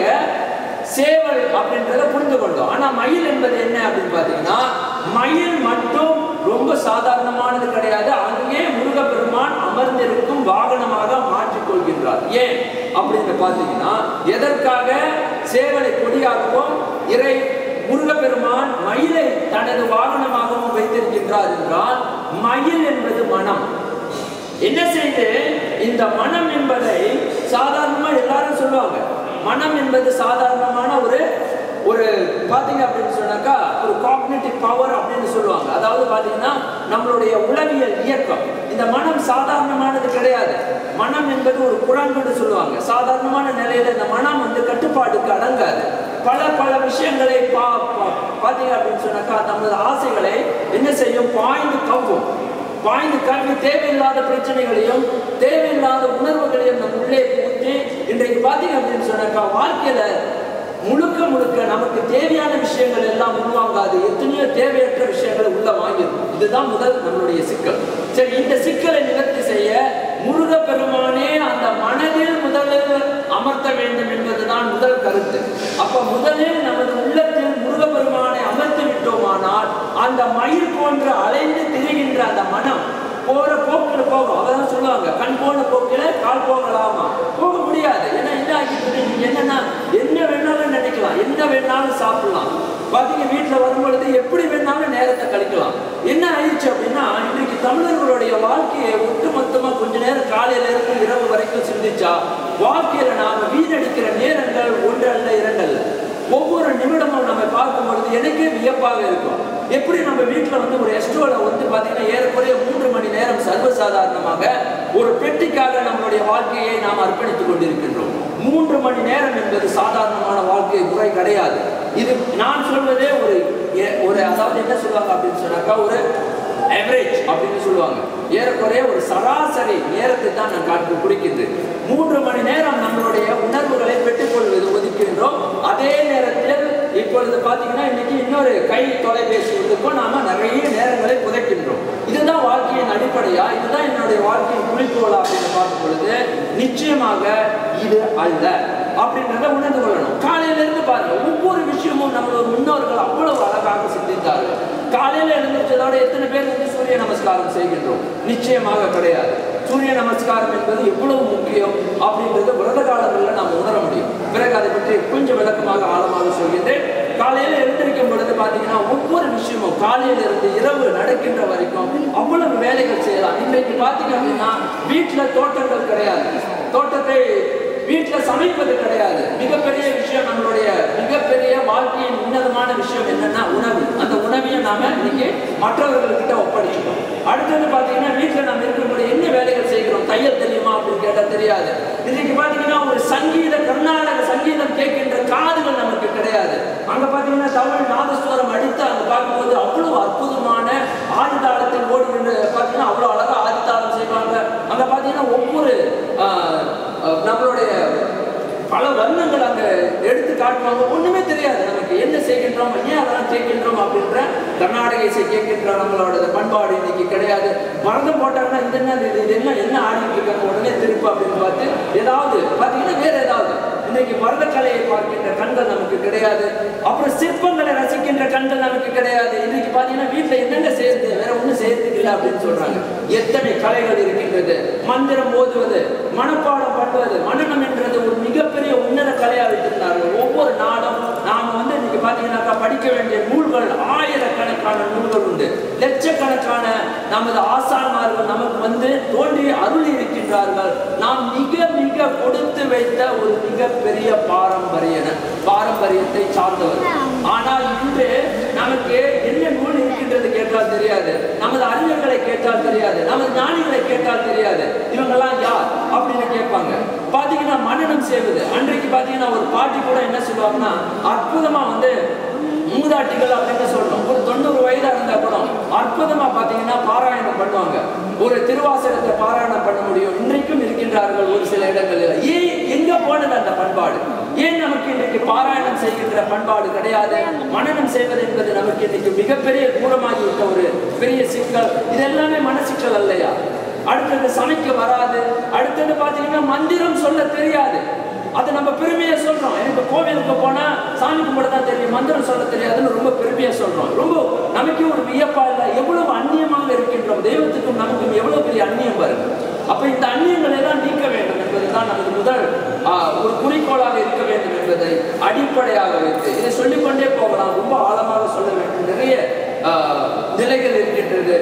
சேவல் அப்படின்றத புரிந்து கொண்டோம் ஆனா மயில் என்பது என்ன அப்படின்னு பாத்தீங்கன்னா மயில் மட்டும் ரொம்ப சாதாரணமானது கிடையாது அங்கே முருகப்பெருமான் அமர்ந்திருக்கும் வாகனமாக மாற்றிக் கொள்கின்றார் ஏன் அப்படின்னு பாத்தீங்கன்னா எதற்காக சேவலை கொடியாகவும் இறை முருகப்பெருமான் மயிலை தனது வாகனமாகவும் வைத்திருக்கின்றார் என்றால் மயில் என்பது மனம் என்ன செய்து இந்த மனம் என்பதை சாதாரணமா எல்லாரும் சொல்லுவாங்க மனம் என்பது சாதாரணமான ஒரு ஒரு பாத்தீங்க அப்படின்னு சொன்னாக்கா ஒரு காக்னிட்டிவ் பவர் அப்படின்னு சொல்லுவாங்க அதாவது பாத்தீங்கன்னா நம்மளுடைய உளவியல் இயக்கம் இந்த மனம் சாதாரணமானது கிடையாது மனம் என்பது ஒரு குரங்குன்னு சொல்லுவாங்க சாதாரணமான நிலையில இந்த மனம் வந்து கட்டுப்பாட்டுக்கு அடங்காது பல பல விஷயங்களை பா பா- பாத்தீங்க அப்படின்னு சொன்னாக்கா நமது ஆசைகளை என்ன செய்யும் பாய்ந்து கவ்வும் பாய்ந்து கல்வி தேவையில்லாத பிரச்சனைகளையும் தேவையில்லாத உணர்வுகளையும் நம்ம உள்ளே புகுத்தி இன்றைக்கு பார்த்தீங்க அப்படின்னு சொன்னாக்கா வாழ்க்கையில முழுக்க முழுக்க நமக்கு தேவையான விஷயங்கள் எல்லாம் உள்வாங்காது எத்தனையோ தேவையற்ற விஷயங்களை உள்ள வாங்கிடும் இதுதான் முதல் நம்மளுடைய சிக்கல் சரி இந்த சிக்கலை நிவர்த்தி செய்ய முருகப்பெருமானே அந்த மனதில் முதலில் அமர்த்த வேண்டும் என்பதுதான் முதல் கருத்து அப்ப முதலில் நமது உள்ளத்தில் முருகப்பெருமானை அமர்த்தி விட்டோமானால் அந்த மயில் போன்று அலைந்து திரிகின்ற அந்த மனம் போற போக்குல போகும் அதான் சொல்லுவாங்க கண் போன போக்கில கால் போகலாமா போக முடியாது ஏன்னா என்ன ஆகிட்டு இருக்கு? நீங்க என்னன்னா என்ன வேணாலும் நினைக்கலாம் என்ன வேணாலும் சாப்பிடலாம் பாத்தீங்க வீட்டுல வரும்பொழுது எப்படி வேணாலும் நேரத்தை கழிக்கலாம் என்ன ஆயிடுச்சு அப்படின்னா இன்றைக்கு தமிழர்களுடைய வாழ்க்கையை ஒட்டுமொத்தமா கொஞ்ச நேரம் காலையில இருந்து இரவு வரைக்கும் சிந்திச்சா வாழ்க்கையில நாம வீணடிக்கிற நேரங்கள் ஒன்று அல்ல இரண்டு அல்ல ஒவ்வொரு நிமிடமும் நம்ம பார்க்கும் பொழுது எனக்கே வியப்பாக இருக்கும் எப்படி நம்ம வீட்டில் வந்து ஒரு எஸ்டோல வந்து பார்த்தீங்கன்னா ஏறக்குறைய மூன்று மணி நேரம் சர்வசாதாரணமாக ஒரு பெட்டிக்காக நம்மளுடைய வாழ்க்கையை நாம் அர்ப்பணித்துக் கொண்டிருக்கின்றோம் மூன்று மணி நேரம் என்பது சாதாரணமான வாழ்க்கை முறை கிடையாது இது நான் சொல்வதே ஒரு எ- ஒரு அதாவது என்ன சொல்லுவாங்க அப்படின்னு சொன்னாக்கா ஒரு ஆவரேஜ் அப்படின்னு சொல்லுவாங்க ஏறக்குறைய ஒரு சராசரி நேரத்தை தான் நான் காட்டு குறிக்கின்றேன் மூன்று மணி நேரம் நம்மளுடைய உணர்வுகளை பெற்றுக்கொள்வது ஒதுக்கின்றோம் அதே நேரத்தில் இப்பொழுது பார்த்தீங்கன்னா இன்னைக்கு இன்னொரு கை தொலைபேசி இருக்கும் நாம நிறைய நேரங்களை புதைக்கின்றோம் இதுதான் வாழ்க்கையின் அடிப்படையா இதுதான் என்னுடைய வாழ்க்கையின் குறிக்கோளா அப்படின்னு பார்க்கும் பொழுது நிச்சயமாக இது அல்ல அப்படின்றத உணர்ந்து கொள்ளணும் காலையில இருந்து பாருங்க ஒவ்வொரு விஷயமும் நம்மளோட முன்னோர்கள் அவ்வளவு அழகாக சிந்தித்தார்கள் காலையில எழுந்திருச்சதோட எத்தனை பேர் வந்து சூரிய நமஸ்காரம் செய்கின்றோம் நிச்சயமாக கிடையாது சூரிய நமஸ்காரம் என்பது எவ்வளவு முக்கியம் அப்படின்றது விரத காலங்களில் நாம் உணர முடியும் பிறகு அதை பற்றி கொஞ்சம் விளக்கமாக ஆழமாக சொல்கின்றேன் காலையில எழுந்திருக்கும் பொழுது பாத்தீங்கன்னா ஒவ்வொரு விஷயமும் காலையில இருந்து இரவு நடக்கின்ற வரைக்கும் அவ்வளவு வேலைகள் செய்யலாம் இன்றைக்கு பாத்தீங்க அப்படின்னா வீட்டுல தோட்டங்கள் கிடையாது தோட்டத்தை வீட்டுல சமைப்பது கிடையாது மிகப்பெரிய விஷயம் நம்மளுடைய மிகப்பெரிய வாழ்க்கையின் உன்னதமான விஷயம் என்னன்னா உணவு அந்த உணவையும் நாம இன்னைக்கு மற்றவர்கள்கிட்ட ஒப்படைச்சிட்டோம் அடுத்தது பாத்தீங்கன்னா வீட்டுல நம்ம இருக்கும்போது என்ன வேலைகள் செய்கிறோம் தையல் தெரியுமா அப்படின்னு கேட்டா தெரியாது இன்னைக்கு பாத்தீங்கன்னா ஒரு சங்கீத கர்நாடக சங்கீதம் கேட்கின்ற காதுகள் நமக்கு கிடையாது அங்க பாத்தீங்கன்னா தமிழ் நாதஸ்வரம் அடித்து அங்க பார்க்கும்போது அவ்வளவு அற்புதமான ஆதிதாளத்தில் ஓடுகின்ற பாத்தீங்கன்னா அவ்வளவு அழகா ஆதிதாளம் செய்வாங்க அங்க பாத்தீங்கன்னா ஒவ்வொரு ஆஹ், ஆஹ், நம்மளுடைய பல வர்ணங்கள் அங்க எடுத்து காட்டுவாங்க ஒண்ணுமே தெரியாது நமக்கு என்ன செய்கின்றோம் ஏன் அதெல்லாம் கேட்கின்றோம் அப்படின்ற கர்நாடக இசை கேட்கின்ற நம்மளோட பண்பாடு இன்னைக்கு கிடையாது பரதம் போட்டாங்கன்னா இது என்ன இது இது என்ன என்ன ஆடிட்டு இருக்காங்க உடனே திருப்பு அப்படின்னு பார்த்து ஏதாவது பார்த்தீங்கன்னா வேற ஏதாவது இன்னைக்கு பரதக்கலையை பார்க்கின்ற கண்கள் நமக்கு கிடையாது அப்புறம் சிற்பங்களை ரசிக்கின்ற கண்கள் நமக்கு கிடையாது இன்னைக்கு பார்த்தீங்கன்னா வீட்டில் என்னென்ன செய்யறது வேற ஒன்றும் செய்யறதுக்கு இல்லை அப்படின்னு சொல்றாங்க எத்தனை கலைகள் இருக்கின்றது மந்திரம் ஓதுவது மனப்பாடம் பண்ணுவது மனநம் என்றது ஒரு மிகப்பெரிய உன்னத கலையா வைத்திருந்தார்கள் ஒவ்வொரு நாளும் நாம வந்து இன்னைக்கு பார்த்தீங்கன்னாக்கா படிக்க வேண்டிய நூல்கள் ஆயிரக்கணக்கான நூல்கள் உண்டு லட்சக்கணக்கான நமது ஆசான்மார்கள் நமக்கு வந்து தோன்றி அருள் இருக்கின்றார்கள் நாம் மிக மிக கொடுத்து வைத்த ஒரு மிகப்பெரிய பாரம்பரிய பாரம்பரியத்தை சார்ந்தவர் ஆனால் இன்று நமக்கு என்ன நூல் இருக்கின்றது கேட்டால் தெரியாது தெரியாது நமது அறிஞர்களை கேட்டால் தெரியாது நமது ஞானிகளை கேட்டால் தெரியாது இவங்கெல்லாம் யார் அப்படின்னு கேட்பாங்க பாத்தீங்கன்னா மன்னனம் செய்வது அன்றைக்கு பாத்தீங்கன்னா ஒரு பாட்டி கூட என்ன சொல்லுவாங்கன்னா அற்புதமா வந்து மூதாட்டிகள் அப்படின்னு சொல்றோம் ஒரு தொண்ணூறு வயதா இருந்தா கூட அற்புதமா பாத்தீங்கன்னா பாராயணம் பண்ணுவாங்க ஒரு திருவாசகத்தை பாராயணம் பண்ண முடியும் இன்றைக்கும் இருக்கின்றார்கள் ஒரு சில இடங்களில் ஏன் எங்க போனது அந்த பண்பாடு ஏன் நமக்கு இன்றைக்கு பாராயணம் செய்கின்ற பண்பாடு கிடையாது மனனம் செய்வது என்பது நமக்கு இன்னைக்கு மிகப்பெரிய தூரமாகி விட்ட ஒரு பெரிய சிக்கல் இது எல்லாமே மனசிக்கல் அல்லையா அடுத்தது சமைக்க வராது அடுத்தது பாத்தீங்கன்னா மந்திரம் சொல்ல தெரியாது அது நம்ம பெருமையா சொல்றோம் எனக்கு கோவிலுக்கு போனா சாமி கும்பிட தான் தெரியும் மந்திரம் சொல்ல தெரியாதுன்னு ரொம்ப பெருமையா சொல்றோம் ரொம்ப நமக்கே ஒரு வியப்பா இல்லை எவ்வளவு அந்நியமாக இருக்கின்றோம் தெய்வத்துக்கும் நமக்கும் எவ்வளவு பெரிய அந்நியம் பாருங்க அப்ப இந்த அந்நியங்களை எல்லாம் நீக்க வேண்டும் என்பதுதான் நமது முதல் ஆஹ், ஒரு குறிக்கோளாக இருக்க வேண்டும் என்பதை அடிப்படையாக வைத்து இதை சொல்லிக்கொண்டே போகலாம் ரொம்ப ஆழமாக சொல்ல வேண்டும் நிறைய ஆஹ், நிலைகள் இருக்கின்றது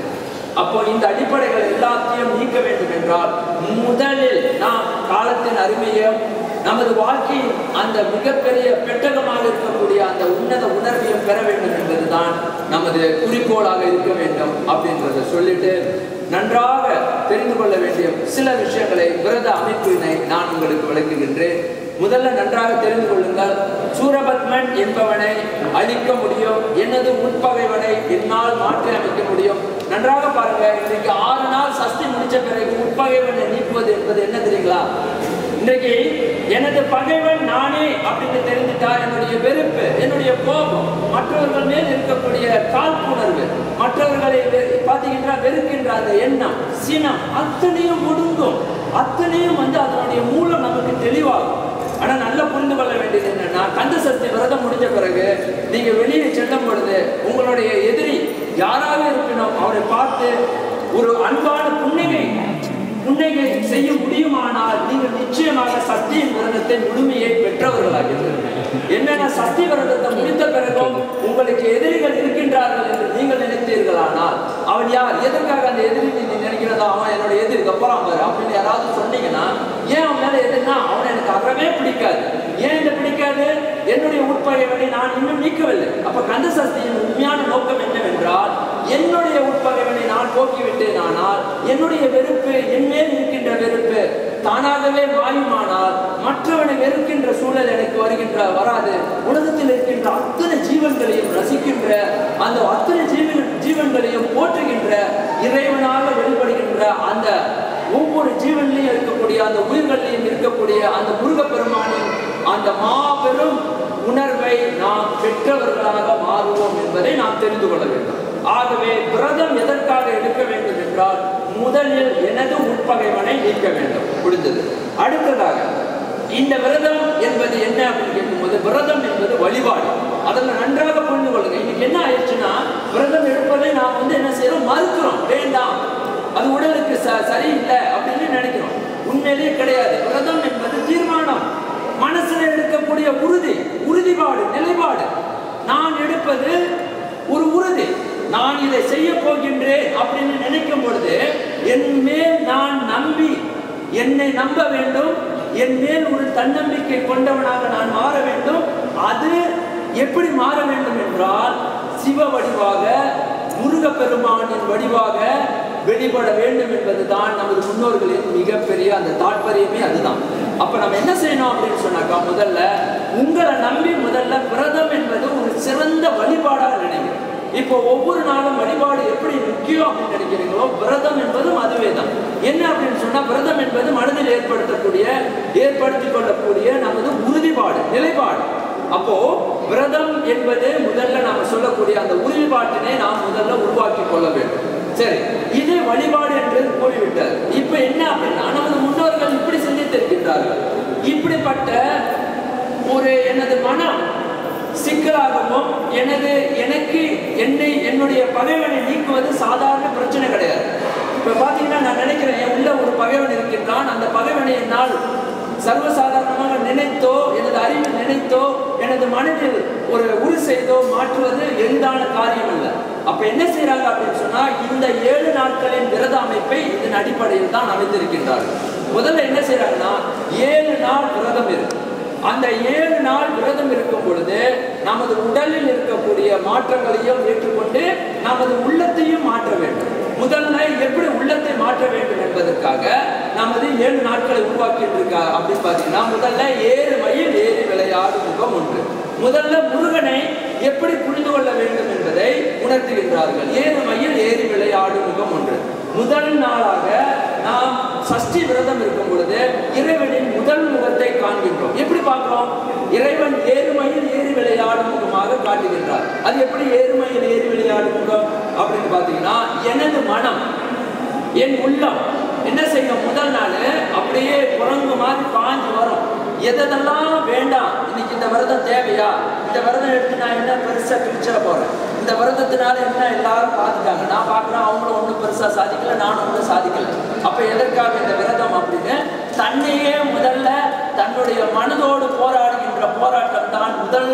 அப்போ இந்த அடிப்படைகள் எல்லாத்தையும் நீக்க வேண்டும் என்றால் முதலில் நாம் காலத்தின் அருமையும் நமது வாழ்க்கையின் அந்த மிகப்பெரிய பெட்டகமாக இருக்கக்கூடிய அந்த உன்னத உணர்வையும் பெற வேண்டும் என்பதுதான் நமது குறிக்கோளாக இருக்க வேண்டும் அப்படின்றத சொல்லிட்டு நன்றாக தெரிந்து கொள்ள வேண்டிய சில விஷயங்களை விரத அமைப்பினை நான் உங்களுக்கு விளக்குகின்றேன் முதல்ல நன்றாக தெரிந்து கொள்ளுங்கள் சூரபத்மன் என்பவனை அழிக்க முடியும் எனது உட்பகைவனை என்னால் மாற்றி அமைக்க முடியும் நன்றாக பாருங்க இன்றைக்கு ஆறு நாள் சஷ்டி முடிச்ச பிறகு உட்பகைவனை நீக்குவது என்பது என்ன தெரியுங்களா இன்றைக்கு எனது பகைவன் நானே அப்படின்னு தெரிந்துட்டா என்னுடைய வெறுப்பு என்னுடைய கோபம் மற்றவர்கள் மேல் இருக்கக்கூடிய காழ்ப்புணர்வு மற்றவர்களை வெ- பாத்தீங்கன்னா வெறுக்கின்ற அந்த எண்ணம் சினம் அத்தனையும் ஒடுங்கும் அத்தனையும் வந்து அதனுடைய மூலம் நமக்கு தெளிவாகும் ஆனா நல்லா புரிந்து கொள்ள வேண்டியது என்னன்னா கந்த சஷ்டி விரதம் முடிஞ்ச பிறகு நீங்க வெளியே செல்லும் பொழுது உங்களுடைய எதிரி யாராக இருப்பினும் அவரை பார்த்து ஒரு அன்பான புன்னகை புன்னகை செய்ய முடியுமானால் நீங்கள் நிச்சயமாக சத்தியின் விரதத்தை முழுமையை பெற்றவர்களாகிறீர்கள் என்னென்ன சத்திய விரதத்தை முடித்த பிறகும் உங்களுக்கு எதிரிகள் இருக்கின்றார்கள் என்று நீங்கள் நினைத்தீர்களானால் அவன் யார் எதற்காக அந்த எதிரி நீ நினைக்கிறதா அவன் என்னோட எதிரி கப்பலாம் பாரு அப்படின்னு யாராவது சொன்னீங்கன்னா ஏன் அவன் மேல எதிர்னா அவனை எனக்கு அறவே பிடிக்காது ஏன் இந்த பிடிக்காது என்னுடைய உட்பகைவனை நான் இன்னும் நீக்கவில்லை அப்ப கந்த சஷ்டியின் உண்மையான நோக்கம் என்னவென்றால் என்னுடைய உட்பகைவனை நான் போக்கிவிட்டேன் ஆனால் என்னுடைய வெறுப்பு என் மேல் இருக்கின்ற வெறுப்பு தானாகவே மாயுமானால் மற்றவனை வெறுக்கின்ற சூழல் எனக்கு வருகின்ற வராது உலகத்தில் இருக்கின்ற அத்தனை ஜீவன்களையும் ரசிக்கின்ற அந்த அத்தனை ஜீவன் ஜீவன்களையும் போற்றுகின்ற இறைவனாக வெளிப்படுகின்ற அந்த ஒவ்வொரு ஜீவன்லையும் இருக்கக்கூடிய அந்த உயிர்களையும் இருக்கக்கூடிய அந்த முருகப்பெருமானின் அந்த மாபெரும் உணர்வை நாம் பெற்றவர்களாக மாறுவோம் என்பதை நாம் தெரிந்து கொள்ள வேண்டும் ஆகவே விரதம் எதற்காக எடுக்க வேண்டும் என்றால் முதலில் எனது உட்பகைவனை நீக்க வேண்டும் முடிந்தது அடுத்ததாக இந்த விரதம் என்பது என்ன அப்படின்னு கேட்கும்போது விரதம் என்பது வழிபாடு அதில் நன்றாக புரிந்து கொள்ளுங்க இன்னைக்கு என்ன ஆயிடுச்சுன்னா விரதம் எடுப்பதை நாம் வந்து என்ன செய்யறோம் மறுக்கிறோம் வேண்டாம் அது உடலுக்கு ச சரியில்லை அப்படின்னு நினைக்கிறோம் உண்மையிலேயே கிடையாது விரதம் என்பது தீர்மானம் மனசுல எடுக்கக்கூடிய உறுதி உறுதிப்பாடு நிலைப்பாடு நான் எடுப்பது ஒரு உறுதி நான் இதை செய்ய போகின்றேன் அப்படின்னு நினைக்கும் பொழுது என் மேல் நான் நம்பி என்னை நம்ப வேண்டும் என் மேல் ஒரு தன்னம்பிக்கை கொண்டவனாக நான் மாற வேண்டும் அது எப்படி மாற வேண்டும் என்றால் சிவ வடிவாக முருகப்பெருமானின் வடிவாக வெளிப்பட வேண்டும் என்பதுதான் நமது முன்னோர்களின் மிகப்பெரிய அந்த தாற்பயமே அதுதான் அப்ப நம்ம என்ன செய்யணும் அப்படின்னு சொன்னாக்கா முதல்ல உங்களை நம்பி முதல்ல விரதம் என்பது ஒரு சிறந்த வழிபாடாக நினைக்கிறேன் இப்போ ஒவ்வொரு நாளும் வழிபாடு எப்படி முக்கியம் அப்படின்னு நினைக்கிறீங்களோ விரதம் என்பதும் அதுவே தான் என்ன அப்படின்னு சொன்னா விரதம் என்பது மனதில் ஏற்படுத்தக்கூடிய ஏற்படுத்திக் கொள்ளக்கூடிய நமது உறுதிப்பாடு நிலைப்பாடு அப்போ விரதம் என்பது முதல்ல நாம சொல்லக்கூடிய அந்த உறுதிப்பாட்டினை நாம் முதல்ல உருவாக்கி கொள்ள வேண்டும் சரி இது வழிபாடு என்று கூறிவிட்டார் இப்ப என்ன அப்படின்னா நமது முன்னோர்கள் இப்படி சிந்தித்திருக்கின்றார்கள் இப்படிப்பட்ட ஒரு எனது மனம் சிக்கலாகவும் எனது எனக்கு என்னை என்னுடைய பகைவனை நீக்குவது சாதாரண பிரச்சனை கிடையாது இப்ப பாத்தீங்கன்னா நான் நினைக்கிறேன் என் உள்ள ஒரு பகைவன் இருக்கின்றான் அந்த பகைவனை என்னால் சர்வசாதாரணமாக நினைத்தோ எனது அறிவில் நினைத்தோ எனது மனதில் ஒரு உரு செய்தோ மாற்றுவது எளிதான காரியம் அல்ல அப்ப என்ன செய்யறாங்க அப்படின்னு சொன்னா இந்த ஏழு நாட்களின் விரத அமைப்பை இதன் அடிப்படையில் தான் அமைத்திருக்கின்றார்கள் முதல்ல என்ன செய்யறாங்கன்னா ஏழு நாள் விரதம் இருக்கு அந்த ஏழு நாள் விரதம் இருக்கும் பொழுது நமது உடலில் இருக்கக்கூடிய மாற்றங்களையும் ஏற்றுக்கொண்டு நமது உள்ளத்தையும் மாற்ற வேண்டும் முதல்ல எப்படி உள்ளத்தை மாற்ற வேண்டும் என்பதற்காக நமது ஏழு நாட்களை உருவாக்கிட்டு இருக்கா அப்படின்னு பார்த்தீங்கன்னா முதல்ல ஏறு மயில் ஏறி விளையாடு முகம் ஒன்று முதல்ல முருகனை எப்படி புரிந்து கொள்ள வேண்டும் என்பதை உணர்த்துகின்றார்கள் ஏறு மயில் ஏறி விளையாடு முகம் ஒன்று முதல் நாளாக நாம் சஷ்டி விரதம் இருக்கும் பொழுது இறைவனின் முதல் முகத்தை காண்கின்றோம் எப்படி பார்க்கிறோம் இறைவன் ஏறுமையில் ஏறி விளையாடும் முகமாக காட்டுகின்றார் அது எப்படி ஏறுமையில் ஏறி விளையாடும் முகம் அப்படின்னு பார்த்தீங்கன்னா எனது மனம் என் உள்ளம் என்ன செய்யும் முதல் நாள் அப்படியே குரங்கு மாதிரி பாஞ்சு வரும் எதெல்லாம் வேண்டாம் இன்னைக்கு இந்த விரதம் தேவையா இந்த விரதம் எடுத்து நான் என்ன பெருசா பிரிச்சிட போறேன் இந்த விரதத்தினால என்ன எல்லாரும் பார்த்துட்டாங்க நான் பார்க்குறேன் அவங்களும் ஒன்றும் பெருசா சாதிக்கல நானும் ஒன்றும் சாதிக்கல அப்ப எதற்காக இந்த விரதம் அப்படின்னு தன்னையே முதல்ல தன்னுடைய மனதோடு போராடுகின்ற போராட்டம் தான் முதல்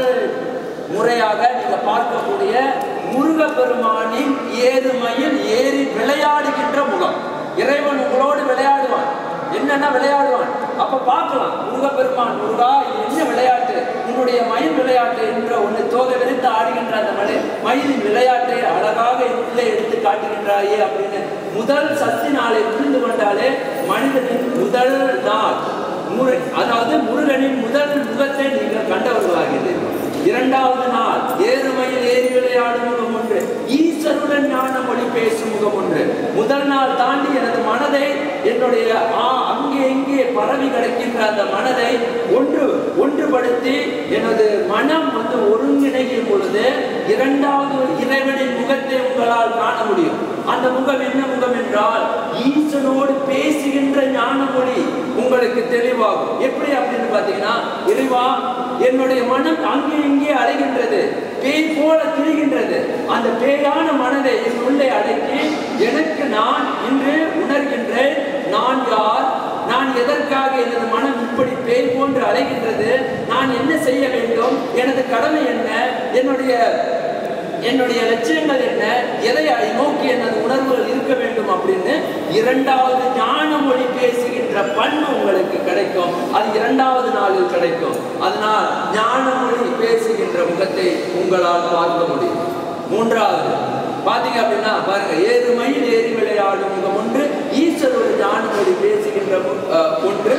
முறையாக நீங்க பார்க்கக்கூடிய முருகப்பெருமானின் ஏறுமையில் ஏறி விளையாடுகின்ற முகம் இறைவன் உங்களோடு விளையாடுவான் என்னன்னா விளையாடுவான் அப்ப பார்க்கலாம் முருகப்பெருமான் முருகா இது என்ன விளையாட்டு உன்னுடைய மயில் விளையாட்டு என்ற ஒன்று தோகை விரித்து ஆடுகின்ற அந்த மலை மயிலின் விளையாட்டை அழகாக உள்ளே எடுத்து காட்டுகின்றாயே அப்படின்னு முதல் சக்தி நாளை புரிந்து கொண்டாலே மனிதனின் முதல் நாள் முரு அதாவது முருகனின் முதல் முகத்தை நீங்கள் கண்டவர்களாகிறீர்கள் இரண்டாவது நாள் ஏறுமையில் ஏறி விளையாடும் முகம் ஒன்று ஈஸ்வருடன் ஞான மொழி பேசும் முகம் ஒன்று முதல் நாள் தாண்டி எனது மனதை என்னுடைய ஆ அங்கே இங்கே பரவி கிடக்கின்ற அந்த மனதை ஒன்று ஒன்றுபடுத்தி எனது மனம் வந்து ஒருங்கிணைக்கும் பொழுது இரண்டாவது இறைவனின் முகத்தை உங்களால் காண முடியும் அந்த முகம் என்ன முகம் என்றால் ஈசனோடு பேசுகின்ற ஞான மொழி உங்களுக்கு தெளிவாகும் எப்படி அப்படின்னு பார்த்தீங்கன்னா இறைவா என்னுடைய மனம் அங்கே இங்கே அலைகின்றது பேய் போல திரிகின்றது அந்த பேயான மனதை என் உள்ளே அடக்கி எனக்கு நான் இன்று உணர்கின்றேன் நான் யார் நான் எதற்காக எனது மனம் இப்படி பேய் போன்று அலைகின்றது நான் என்ன செய்ய வேண்டும் எனது கடமை என்ன என்னுடைய என்னுடைய லட்சியங்கள் என்ன எதை நோக்கி எனது உணர்வுகள் இருக்க வேண்டும் அப்படின்னு இரண்டாவது ஞான மொழி பேசுகின்ற பண்பு உங்களுக்கு கிடைக்கும் அது இரண்டாவது நாளில் கிடைக்கும் அதனால் ஞான மொழி பேசுகின்ற முகத்தை உங்களால் பார்க்க முடியும் மூன்றாவது பாத்தீங்க அப்படின்னா பாருங்க ஏறு மயில் ஏறி விளையாடும் முகம் ஒன்று ஈஸ்வரோட ஞான மொழி பேசுகின்ற மு- அஹ், ஒன்று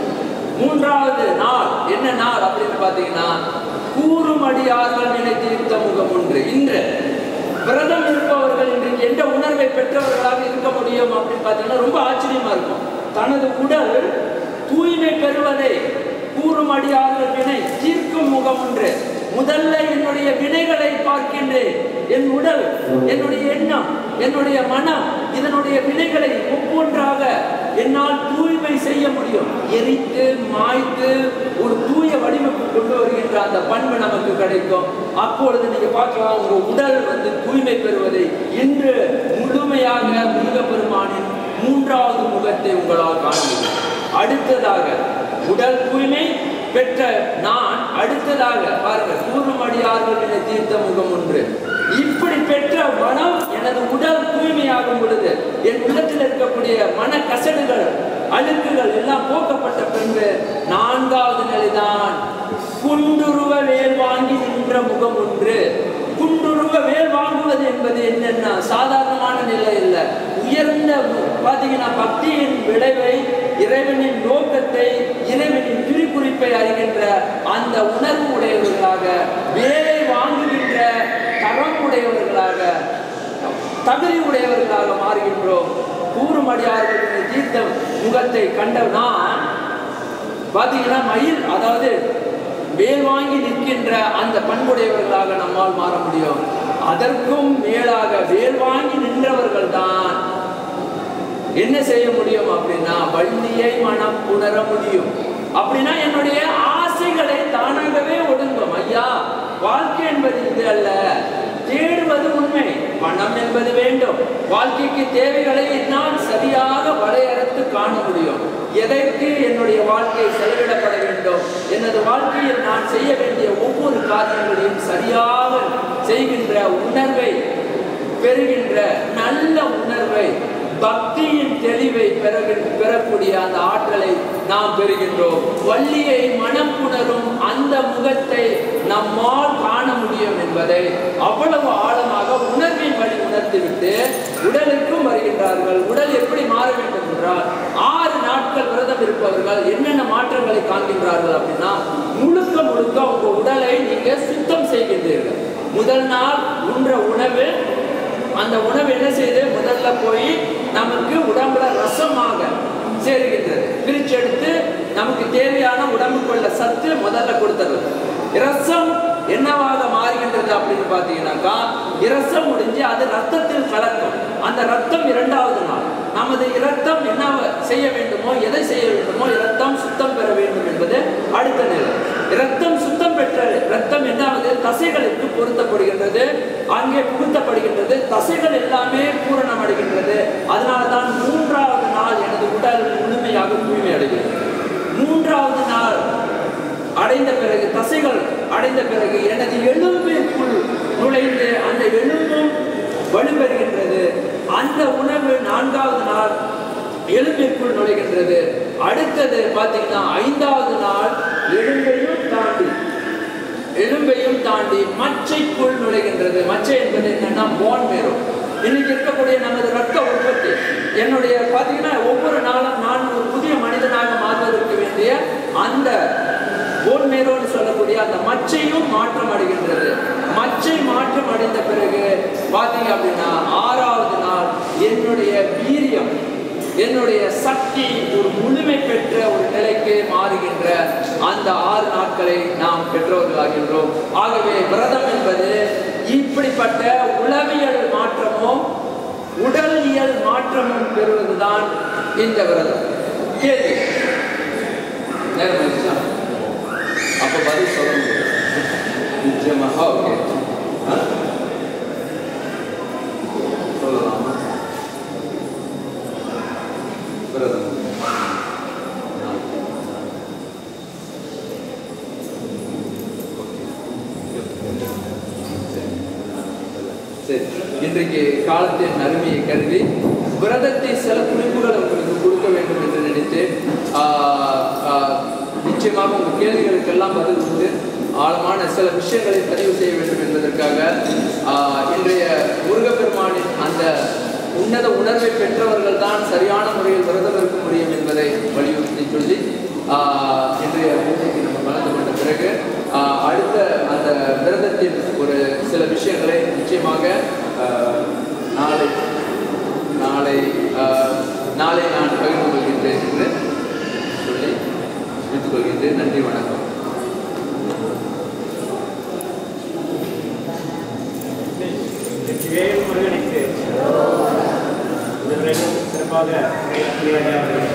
மூன்றாவது நாள் என்ன நாள் அப்படின்னு பாத்தீங்கன்னா கூறுமடியார்கள் நினைத்திருத்த முகம் ஒன்று இன்று விரதம் இருப்பவர்கள் இன்றைக்கு எந்த உணர்வை பெற்றவர்களாக இருக்க முடியும் அப்படின்னு பார்த்தீங்கன்னா ரொம்ப ஆச்சரியமா இருக்கும் தனது உடல் தூய்மை பெறுவதை கூறும் அடியார்கள் வினை தீர்க்கும் முகம் ஒன்று முதல்ல என்னுடைய வினைகளை பார்க்கின்றேன் என் உடல் என்னுடைய எண்ணம் என்னுடைய மனம் இதனுடைய வினைகளை ஒவ்வொன்றாக என்னால் தூய்மை செய்ய முடியும் எரித்து மாய்த்து ஒரு தூய வடிவமைப்பு கொண்டு வருகின்ற அந்த பண்பு நமக்கு கிடைக்கும் அப்பொழுது நீங்க பார்க்கலாம் உங்க உடல் வந்து தூய்மை பெறுவதை இன்று முழுமையாக முருகப்பெருமானின் மூன்றாவது முகத்தை உங்களால் காண முடியும் அடுத்ததாக உடல் தூய்மை பெற்ற நான் அடுத்ததாக பாருங்க கூறுமடியார்கள் என தீர்த்த முகம் ஒன்று இப்படி பெற்ற மனம் எனது உடல் தூய்மையாகும் பொழுது என் உள்ளத்தில் இருக்கக்கூடிய மன கசடுகள் அழுக்குகள் எல்லாம் போக்கப்பட்ட பின்பு நான்காவது நிலைதான் குண்டுருவ வேல் வாங்கி நின்ற முகம் ஒன்று குண்டுருவ வேல் வாங்குவது என்பது என்னன்னா சாதாரணமான நிலை இல்லை உயர்ந்த பாத்தீங்கன்னா பக்தியின் விளைவை இறைவனின் நோக்கத்தை இறைவனின் திருக்குறிப்பை அறிகின்ற அந்த உணர்வு உடையவர்களாக வேலை வாங்குகின்ற தரம் உடையவர்களாக தகுதி உடையவர்களாக மாறுகின்றோம் கூறுமடியார்களின் தீர்த்த முகத்தை கண்ட நான் பாத்தீங்கன்னா மயில் அதாவது வேல் வாங்கி நிற்கின்ற அந்த பண்புடையவர்களாக நம்மால் மாற முடியும் அதற்கும் மேலாக வேல் வாங்கி நின்றவர்கள் தான் என்ன செய்ய முடியும் அப்படின்னா வள்ளியை மனம் உணர முடியும் அப்படின்னா என்னுடைய ஆசைகளை தானாகவே ஒடுங்கும் ஐயா வாழ்க்கை என்பது இது அல்ல தேடுவது உண்மை பணம் என்பது வேண்டும் வாழ்க்கைக்கு தேவைகளை என்னால் சரியாக வரையறுத்து காண முடியும் எதற்கு என்னுடைய வாழ்க்கை செலவிடப்பட வேண்டும் எனது வாழ்க்கையில் நான் செய்ய வேண்டிய ஒவ்வொரு காரியங்களையும் சரியாக செய்கின்ற உணர்வை பெறுகின்ற நல்ல உணர்வை பக்தியின் தெளிவை பெறுகின்ற பெறக்கூடிய அந்த ஆற்றலை நாம் பெறுகின்றோம் வள்ளியை மனம் புணரும் அந்த முகத்தை நம்மால் காண முடியும் என்பதை அவ்வளவு ஆழமாக உணர்வின் வழி உணர்த்திவிட்டு உடலுக்கும் வருகின்றார்கள் உடல் எப்படி மாற வேண்டும் என்றால் ஆறு நாட்கள் விரதம் இருப்பவர்கள் என்னென்ன மாற்றங்களை காண்கின்றார்கள் அப்படின்னா முழுக்க முழுக்க உங்க உடலை நீங்க சுத்தம் செய்கின்றீர்கள் முதல் நாள் உண்ற உணவு அந்த உணவு என்ன செய்யுது முதல்ல போய் நமக்கு உடம்புல ரசமாக சேருகின்றது பிரிச்செடுத்து நமக்கு தேவையான உடம்புக்குள்ள சத்து முதல்ல கொடுத்துறது இரசம் என்னவாக மாறுகின்றது அப்படின்னு பார்த்தீங்கன்னாக்கா இரசம் முடிஞ்சு அது ரத்தத்தில் கலக்கும் அந்த ரத்தம் இரண்டாவது நாள் நமது இரத்தம் என்ன செய்ய வேண்டுமோ எதை செய்ய வேண்டுமோ இரத்தம் சுத்தம் பெற வேண்டும் என்பது அடுத்த நிலை இரத்தம் சுத்தம் பெற்ற இரத்தம் என்னாவது தசைகளுக்கு பொருத்தப்படுகின்றது அங்கே புகுத்தப்படுகின்றது தசைகள் எல்லாமே பூரணம் அடைகின்றது அதனால தான் மூன்றாவது நாள் எனது உடல் முழுமையாக தூய்மை அடைகிறது மூன்றாவது நாள் அடைந்த பிறகு தசைகள் அடைந்த பிறகு எனது எலும்பிற்குள் நுழைந்து அந்த எலும்பும் வலுப்பெறுகின்றது அந்த உணவு நான்காவது நாள் எலும்பிற்குள் நுழைகின்றது அடுத்தது பார்த்தீங்கன்னா ஐந்தாவது நாள் எலும்பையும் தாண்டி எலும்பையும் தாண்டி மச்சைக்குள் நுழைகின்றது மச்சை என்பது என்னன்னா போன் மேரும் இன்னைக்கு இருக்கக்கூடிய நமது ரத்த உற்பத்தி என்னுடைய பார்த்தீங்கன்னா ஒவ்வொரு நாளும் நான் ஒரு புதிய மனிதனாக மாறுவதற்கு வேண்டிய அந்த போன் மேரோன்னு சொல்லக்கூடிய அந்த மச்சையும் மாற்றம் அடைகின்றது மச்சை மாற்றம் அடைந்த பிறகு பார்த்தீங்க அப்படின்னா ஆறாவது நாள் என்னுடைய வீரியம் என்னுடைய சக்தி ஒரு முழுமை பெற்ற ஒரு நிலைக்கு மாறுகின்ற அந்த ஆறு நாட்களை நாம் பெற்றவர்களாகின்றோம் ஆகவே விரதம் என்பது இப்படிப்பட்ட உளவியல் மாற்றமும் உடலியல் மாற்றமும் பெறுவதுதான் இந்த விரதம் கேள்வி நேரம் ஆயிடுச்சா? அப்ப பதில் சொல்ல முடியும் நிச்சயமாக ஓகே சொல்லலாமா விரதம் சரி இன்றைக்கு காலத்தின் அருமையை கருதி விரதத்தை சில குறிப்புகள் உங்களுக்கு கொடுக்க வேண்டும் என்று நினைத்து ஆஹ், ஆஹ், நிச்சயமாக உங்கள் கேள்விகளுக்கெல்லாம் பதில் உண்டு ஆழமான சில விஷயங்களை பதிவு செய்ய வேண்டும் என்பதற்காக ஆஹ், இன்றைய முருகப்பெருமானின் அந்த உன்னத உணர்வை பெற்றவர்கள் தான் சரியான முறையில் விரதம் இருக்க முடியும் என்பதை வலியுறுத்தி சொல்லி ஆஹ், இன்றைய பூஜைக்கு நம்ம கலந்து கொண்ட பிறகு ஆஹ், அடுத்த அந்த விரதத்தின் ஒரு சில விஷயங்களை நிச்சயமாக ஆஹ், நாளை நாளை ஆஹ், நாளை நான் பகிர்ந்து கொள்கின்றேன் என்று சொல்லி முடித்துக் கொள்கின்றேன் நன்றி வணக்கம் வேல் முருகனுக்கு இதுவரைக்கும் சிறப்பாக உரையாற்றிய